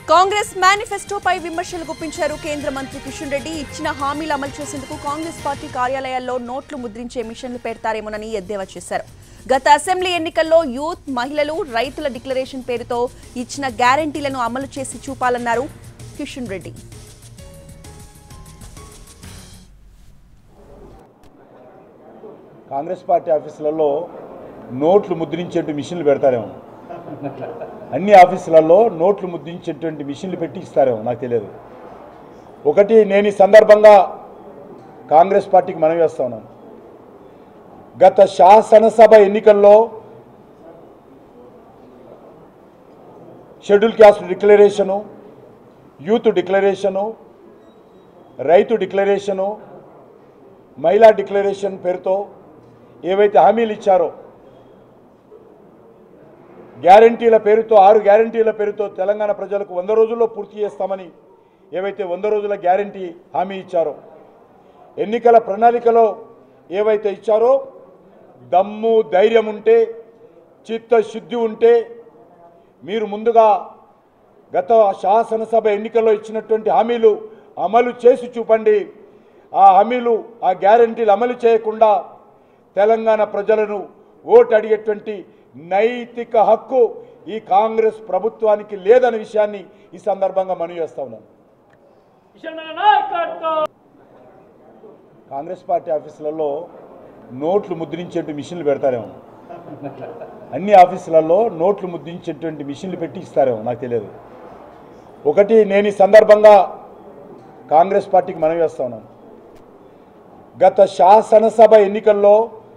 కాంగ్రెస్ మేనిఫెస్టోపై విమర్శలు గుప్పించారు కేంద్ర మంత్రి కిషన్ రెడ్డి ఇచ్చిన హామీలు అమలు చేసేందుకు కాంగ్రెస్ పార్టీ కార్యాలయాల్లో నోట్లు ముద్రించే మిషన్లు పెడతారేమోనని ఎద్దేవా చేశారు గత అసెంబ్లీ ఎన్నికల్లో యూత్ మహిళలు రైతుల డిక్లరేషన్ పేరుతో ఇచ్చిన గ్యారంటీలను అమలు చేసి చూపాలన్నారు కిషన్ రెడ్డి కాంగ్రెస్ పార్టీ ఆఫీసులలో నోట్లు ముద్రించేటువంటి మిషన్లు పెడతారేమో అన్ని ఆఫీసులలో నోట్లు ముద్రించేటువంటి మిషన్లు పెట్టి ఇస్తారేమో నాకు తెలియదు ఒకటి నేను ఈ సందర్భంగా కాంగ్రెస్ పార్టీకి మనవి చేస్తా ఉన్నాను గత శాసనసభ ఎన్నికల్లో schedule caste declaration youth declaration రైతు డిక్లరేషను మహిళా డిక్లరేషన్ పేరుతో ఏవైతే హామీలు ఇచ్చారో గ్యారంటీల పేరుతో ఆరు గ్యారంటీల పేరుతో తెలంగాణ ప్రజలకు వంద రోజుల్లో పూర్తి చేస్తామని ఏవైతే వంద రోజుల గ్యారంటీ హామీ ఇచ్చారో ఎన్నికల ప్రణాళికలో ఏవైతే ఇచ్చారో దమ్ము ధైర్యం ఉంటే చిత్తశుద్ధి ఉంటే మీరు ముందుగా గత శాసనసభ ఎన్నికల్లో ఇచ్చినటువంటి హామీలు అమలు చేసి చూపండి ఆ హామీలు ఆ గ్యారంటీలు అమలు చేయకుండా తెలంగాణ ప్రజలను ఓటు అడిగేటువంటి నైతిక హక్కు ఈ కాంగ్రెస్ ప్రభుత్వానికి లేదనే విషయాన్ని ఈ సందర్భంగా మనవి చేస్తా ఉన్నాను కాంగ్రెస్ పార్టీ ఆఫీసులలో నోట్లు ముద్రించేటువంటి మిషన్లు పెడతారేమో అన్ని ఆఫీసులలో నోట్లు ముద్రించేటువంటి మిషన్లు పెట్టి ఇస్తారేమో నాకు తెలియదు ఒకటి నేను ఈ సందర్భంగా కాంగ్రెస్ పార్టీకి మనవి చేస్తా ఉన్నాను గత శాసనసభ ఎన్నికల్లో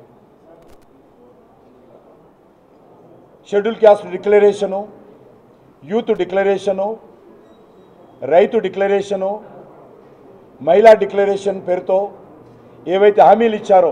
schedule caste declaration youth declaration రైతు డిక్లరేషను మహిళా డిక్లరేషన్ పేరుతో ఏవైతే హామీలు ఇచ్చారో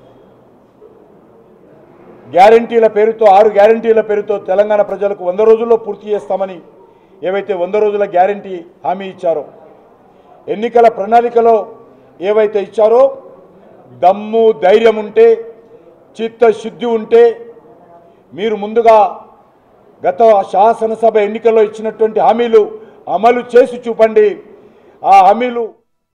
గ్యారంటీల పేరుతో ఆరు గ్యారంటీల పేరుతో తెలంగాణ ప్రజలకు వంద రోజుల్లో పూర్తి చేస్తామని ఏవైతే వంద రోజుల గ్యారంటీ హామీ ఇచ్చారో ఎన్నికల ప్రణాళికలో ఏవైతే ఇచ్చారో దమ్ము ధైర్యం ఉంటే చిత్తశుద్ధి ఉంటే మీరు ముందుగా గత శాసనసభ ఎన్నికల్లో ఇచ్చినటువంటి హామీలు అమలు చేసి చూపండి ఆ హామీలు